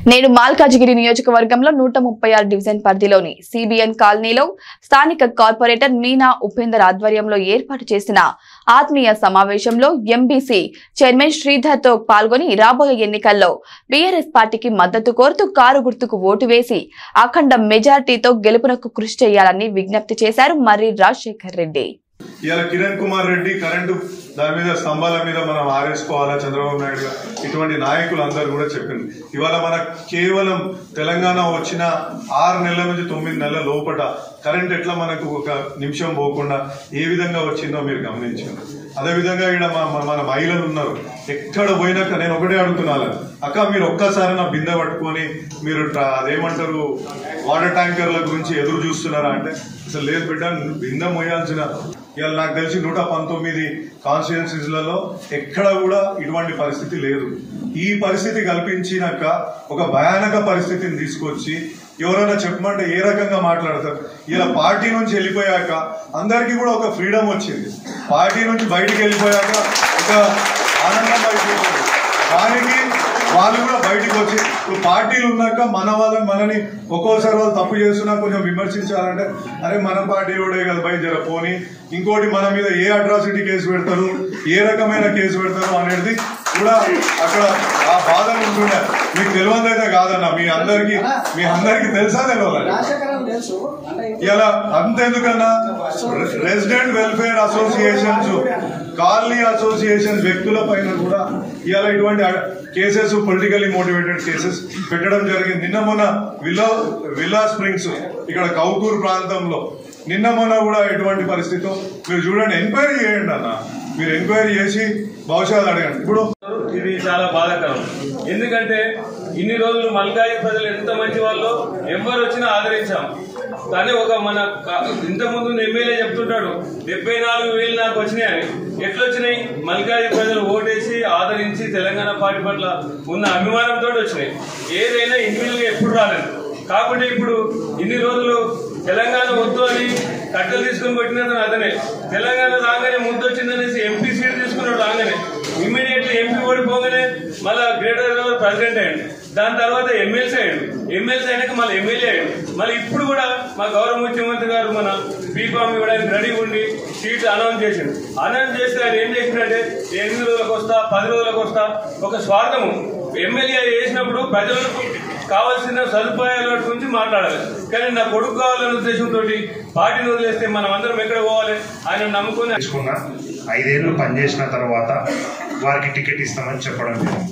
నేడు మాల్కాజిగిరి నియోజకవర్గంలో నూట ముప్పై ఆరు డివిజన్ పరిధిలోని సిబిఎన్ కాలనీలో స్థానిక కార్పొరేటర్ మీనా ఉపేందర్ ఆధ్వర్యంలో ఏర్పాటు చేసిన ఆత్మీయ సమావేశంలో ఎంబీసీ చైర్మన్ శ్రీధర్ తో పాల్గొని రాబోయే ఎన్నికల్లో బీఆర్ఎస్ పార్టీకి మద్దతు కోరుతూ కారు గుర్తుకు ఓటు వేసి అఖండ మెజార్టీతో గెలుపునకు కృషి చేయాలని విజ్ఞప్తి చేశారు మర్రి రాజశేఖర్ రెడ్డి ఇవాళ కిరణ్ కుమార్ రెడ్డి కరెంటు దాని మీద స్తంభాల మీద మనం ఆరేసుకోవాలా చంద్రబాబు నాయుడు గారు ఇటువంటి నాయకులు అందరూ కూడా చెప్పింది ఇవాళ మన కేవలం తెలంగాణ వచ్చిన ఆరు నెలల నుంచి తొమ్మిది నెలల లోపట కరెంట్ ఎట్లా మనకు ఒక నిమిషం పోకుండా ఏ విధంగా వచ్చిందో మీరు గమనించారు అదే విధంగా ఇక్కడ మా- మా- మన మహిళలు ఉన్నారు ఎక్కడ పోయినాక నేను ఒకటే అడుగుతున్నాను అక్క మీరు ఒక్కసారి నా బిందె పట్టుకొని మీరు ట్రా- అదేమంటారు వాటర్ ట్యాంకర్ల గురించి ఎదురు చూస్తున్నారా అంటే అసలు లేదు బిడ్డ బిందె మోయాల్సిన ఇవాళ నాకు తెలిసి నూట పంతొమ్మిది కాన్స్టిట్యున్సీస్లలో ఎక్కడ కూడా ఇటువంటి పరిస్థితి లేదు ఈ పరిస్థితి కల్పించినాక ఒక భయానక పరిస్థితిని తీసుకొచ్చి ఎవరైనా చెప్పమంటే ఏ రకంగా మాట్లాడతారు ఇలా పార్టీ నుంచి వెళ్ళిపోయాక అందరికీ కూడా ఒక ఫ్రీడమ్ వచ్చింది పార్టీ నుంచి బయటికి వెళ్ళిపోయాక ఒక ఆనందం అయిపోతుంది దానికి వాళ్ళు కూడా బయటికి వచ్చి ఇప్పుడు పార్టీలు ఉన్నాక మన వాళ్ళని మనని ఒక్కోసారి వాళ్ళు తప్పు చేస్తున్నా కొంచెం విమర్శించాలంటే అరే మన పార్టీ కూడా కదా బయట జర పోని ఇంకోటి మన మీద ఏ అట్రాసిటీ కేసు పెడతారు ఏ రకమైన కేసు పెడతారు అనేది కూడా అక్కడ ఆ బాధలు ఉంటుండే మీకు తెలియదైతే కాదన్న మీ అందరికి మీ అందరికి తెలుసా తెలియదు రాజశేఖరం తెలుసు అంటే ఇలా అంతెందుకన్నా resident welfare associations colony associations వ్యక్తుల పైన కూడా ఇవాళ ఇటువంటి కేసెస్ పొలిటికల్లీ మోటివేటెడ్ కేసెస్ పెట్టడం జరిగింది నిన్న మొన్న విల్లా విల్లా స్ప్రింగ్స్ ఇక్కడ కౌకూర్ ప్రాంతంలో నిన్న మొన్న కూడా ఎటువంటి పరిస్థితి మీరు చూడండి ఎంక్వైరీ చేయండి అన్న మీరు ఎంక్వైరీ చేసి భవిష్యత్తు అడగండి ఇప్పుడు ఇది చాలా బాధాకరం ఎందుకంటే ఇన్ని రోజులు మల్కాయి ప్రజలు ఎంత మంచి వాళ్ళు ఎవరు వచ్చినా ఆదరించాం కానీ ఒక మన క- ఇంతకుముందు ఎమ్మెల్యే చెప్తుంటాడు డెబ్బై నాలుగు వేలు నాకు వచ్చినాయని ఎట్లొచ్చినాయి మల్కాయి ప్రజలు ఓటేసి ఆదరించి తెలంగాణ పార్టీ పట్ల ఉన్న అభిమానంతో వచ్చినాయి ఏదైనా ఇండివిజువల్గా ఎప్పుడు రాలేదు కాబట్టి ఇప్పుడు ఇన్ని రోజులు తెలంగాణ వద్దు అని కట్టలు తీసుకుని పెట్టినది అతనే తెలంగాణ రాగానే ముందు వచ్చిందనేసి ఎంపీ సీట్ తీసుకున్నాడు రాగానే ఇమ్మీడియట్లీ ఎంపీ ఓడిపోగానే మళ్ళా గ్రేటర్ హైదరాబాద్ ప్రెసిడెంట్ అయ్యాడు దాని తర్వాత ఎమ్మెల్సీ అయ్యాడు ఎమ్మెల్సీ అయినాక మళ్ళీ ఎమ్మెల్యే అయ్యాడు మళ్ళీ ఇప్పుడు కూడా మా గౌరవ ముఖ్యమంత్రి గారు మన బీఫామ్ ఇవ్వడానికి రెడీ ఉండి సీట్ అనౌన్స్ చేసిండు అనౌన్స్ చేస్తే ఆయన ఏం చేసిందంటే ఎనిమిది రోజులకు వస్తా పది రోజులకు వస్తా ఒక స్వార్థము ఎమ్మెల్యే చేసినప్పుడు ప్రజలకు కావాల్సిన సదుపాయాల గురించి మాట్లాడాలి కానీ నా కొడుకు కావాలనే ఉద్దేశంతో పార్టీని వదిలేస్తే మనం అందరం ఎక్కడ పోవాలి ఆయన నమ్ముకొని తీసుకున్న ఐదేళ్లు పనిచేసిన తర్వాత వారికి టికెట్ ఇస్తామని చెప్పడం జరిగింది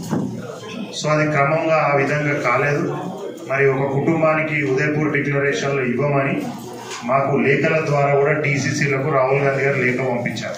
సో అది క్రమంగా ఆ విధంగా కాలేదు మరి ఒక కుటుంబానికి ఉదయపూర్ డిక్లరేషన్లో ఇవ్వమని మాకు లేఖల ద్వారా కూడా టీసీసీలకు రాహుల్ గాంధీ గారు లేఖ పంపించారు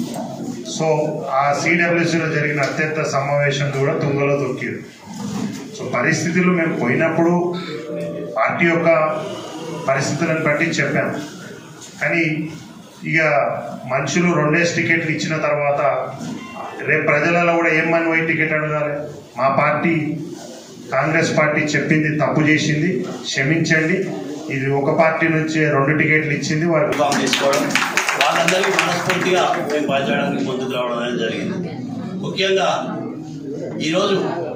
సో ఆ సిడబ్ల్యూసీలో జరిగిన అత్యంత సమావేశం కూడా తుంగలో తొక్కిరు సో పరిస్థితులు మేము పోయినప్పుడు పార్టీ యొక్క పరిస్థితులను బట్టి చెప్పాము కానీ ఇక మనుషులు రెండేసి టికెట్లు ఇచ్చిన తర్వాత రేపు ప్రజలలో కూడా ఏమని పోయి టికెట్ అడగాలి మా పార్టీ కాంగ్రెస్ పార్టీ చెప్పింది తప్పు చేసింది క్షమించండి ఇది ఒక పార్టీ నుంచి రెండు టికెట్లు ఇచ్చింది వారికి ఇన్ఫామ్ చేసుకోవడం వాళ్ళందరికీ మనస్ఫూర్తిగా మేము పనిచేయడానికి ముందుకు రావడం అనేది జరిగింది ముఖ్యంగా ఈరోజు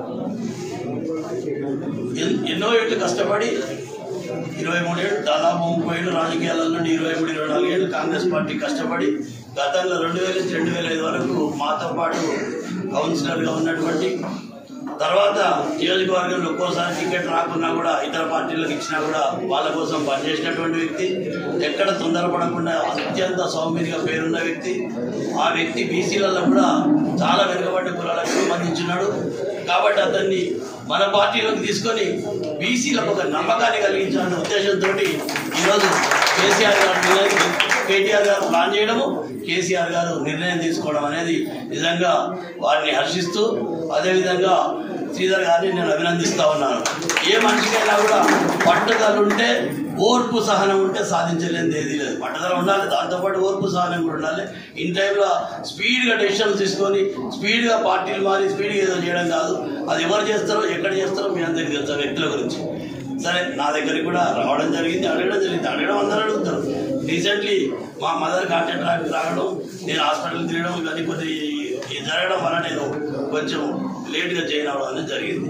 ఎన్- ఎన్నో ఏళ్ళు కష్టపడి ఇరవై మూడేళ్ళు దాదాపు ముప్పై ఏళ్ళు రాజకీయాల నుండి ఇరవై మూడు ఇరవై నాలుగు ఏళ్ళు కాంగ్రెస్ పార్టీ కష్టపడి గతంలో రెండు వేల నుంచి రెండు వేల ఐదు వరకు మాతో పాటు కౌన్సిలర్గా ఉన్నటువంటి తర్వాత నియోజకవర్గంలో ఒక్కోసారి టికెట్ రాకున్నా కూడా ఇతర పార్టీలకు ఇచ్చినా కూడా వాళ్ళ కోసం పనిచేసినటువంటి వ్యక్తి ఎక్కడ తొందరపడకుండా అత్యంత సౌమ్యంగా పేరున్న వ్యక్తి ఆ వ్యక్తి బీసీలలో కూడా చాలా వెనుకబడ్డ కులాలకు సంబంధించున్నాడు కాబట్టి అతన్ని మన పార్టీలోకి తీసుకొని బీసీలకు ఒక నమ్మకాన్ని కలిగించాలనే ఉద్దేశంతో ఈరోజు కేసీఆర్ గారు నిర్ణయం కేటీఆర్ గారు ప్లాన్ చేయడము కేసీఆర్ గారు నిర్ణయం తీసుకోవడం అనేది నిజంగా వారిని హర్షిస్తూ అదేవిధంగా శ్రీధర్ గారిని నేను అభినందిస్తా ఉన్నాను ఏ మనిషికైనా కూడా పట్టుదల ఉంటే ఓర్పు సహనం ఉంటే సాధించలేనిది ఏది లేదు పట్టుదల ఉండాలి దాంతోపాటు ఓర్పు సహనం కూడా ఉండాలి ఇన్ టైంలో స్పీడ్గా డెసిషన్స్ తీసుకొని స్పీడ్గా పార్టీలు మారి స్పీడ్గా ఏదో చేయడం కాదు అది ఎవరు చేస్తారో ఎక్కడ చేస్తారో మీ అందరికీ తెలుసు ఆ వ్యక్తుల గురించి సరే నా దగ్గరికి కూడా రావడం జరిగింది అడగడం జరిగింది అడగడం అందరూ అడుగుతారు రీసెంట్లీ మా మదర్ కాంటాక్ట్ రా- రావడం నేను హాస్పిటల్ తిరగడం ఇవన్నీ కొద్ది ఇది జరగడం వల్ల నేను కొంచెం లేట్గా జాయిన్ అవ్వడం అనేది జరిగింది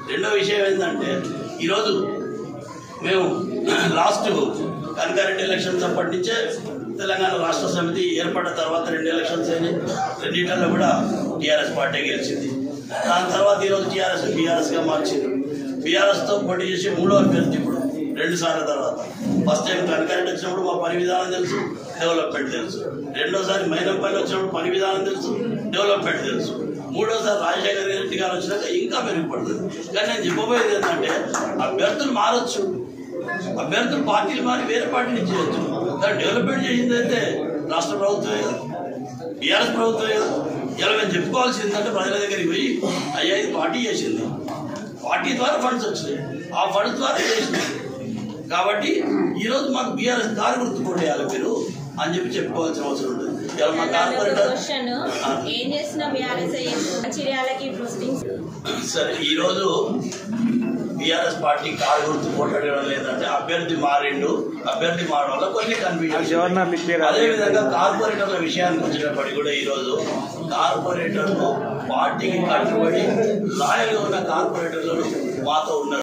రెండో విషయం ఏంటంటే ఈరోజు మేము లాస్ట్ కనకారెడ్డి ఎలక్షన్స్ అప్పటి నుంచే తెలంగాణ రాష్ట్ర సమితి ఏర్పడ్డ తర్వాత రెండు ఎలక్షన్స్ అయినాయి రెండింటిలో కూడా టీఆర్ఎస్ పార్టీ గెలిచింది దాని తర్వాత ఈరోజు టీఆర్ఎస్ బీఆర్ఎస్గా మార్చింది బీఆర్ఎస్తో పోటీ చేసి మూడో అభ్యర్థి ఇప్పుడు రెండు సార్ల తర్వాత ఫస్ట్ టైం కనకారెడ్డి వచ్చినప్పుడు మా పని విధానం తెలుసు డెవలప్మెంట్ తెలుసు రెండోసారి మైనంపల్లి వచ్చినప్పుడు పని విధానం తెలుసు డెవలప్మెంట్ తెలుసు మూడోసారి రాజశేఖర రెడ్డి గారు వచ్చినాక ఇంకా మెరుగుపడుతుంది కానీ నేను చెప్పబోయేది ఏంటంటే అభ్యర్థులు మారొచ్చు అభ్యర్థులు పార్టీలు మారి వేరే పార్టీని చేయొచ్చు కానీ డెవలప్మెంట్ చేసింది అయితే రాష్ట్ర ప్రభుత్వమే కదా బీఆర్ఎస్ ప్రభుత్వమే కదా ఇలా మేము చెప్పుకోవాల్సింది ఏంటంటే ప్రజల దగ్గరికి పోయి అయ్యా ఇది పార్టీ చేసింది పార్టీ ద్వారా ఫండ్స్ వచ్చినాయి ఆ ఫండ్స్ ద్వారా చేసింది కాబట్టి ఈరోజు మాకు బీఆర్ఎస్ కారు గుర్తు కొట్టేయాలి మీరు అని చెప్పి చెప్పుకోవాల్సిన అవసరం ఉంటుంది ఇలా మా కార్పొరేటర్ క్వశ్చన్ ఏం చేసిన బీఆర్ఎస్ మంచిర్యాలకి పోస్టింగ్స్ సరే ఈరోజు బీఆర్ఎస్ పార్టీ కారు గుర్తు పోటాడడం లేదంటే అభ్యర్థి మారిండు అభ్యర్థి మారడం వల్ల కొన్ని కన్ఫ్యూజన్ అదే విధంగా కార్పొరేటర్ల విషయానికి వచ్చినప్పటికీ కూడా ఈరోజు కార్పొరేటర్లు పార్టీకి కట్టుబడి లాయల్గా ఉన్న కార్పొరేటర్లు మాతో ఉన్నారు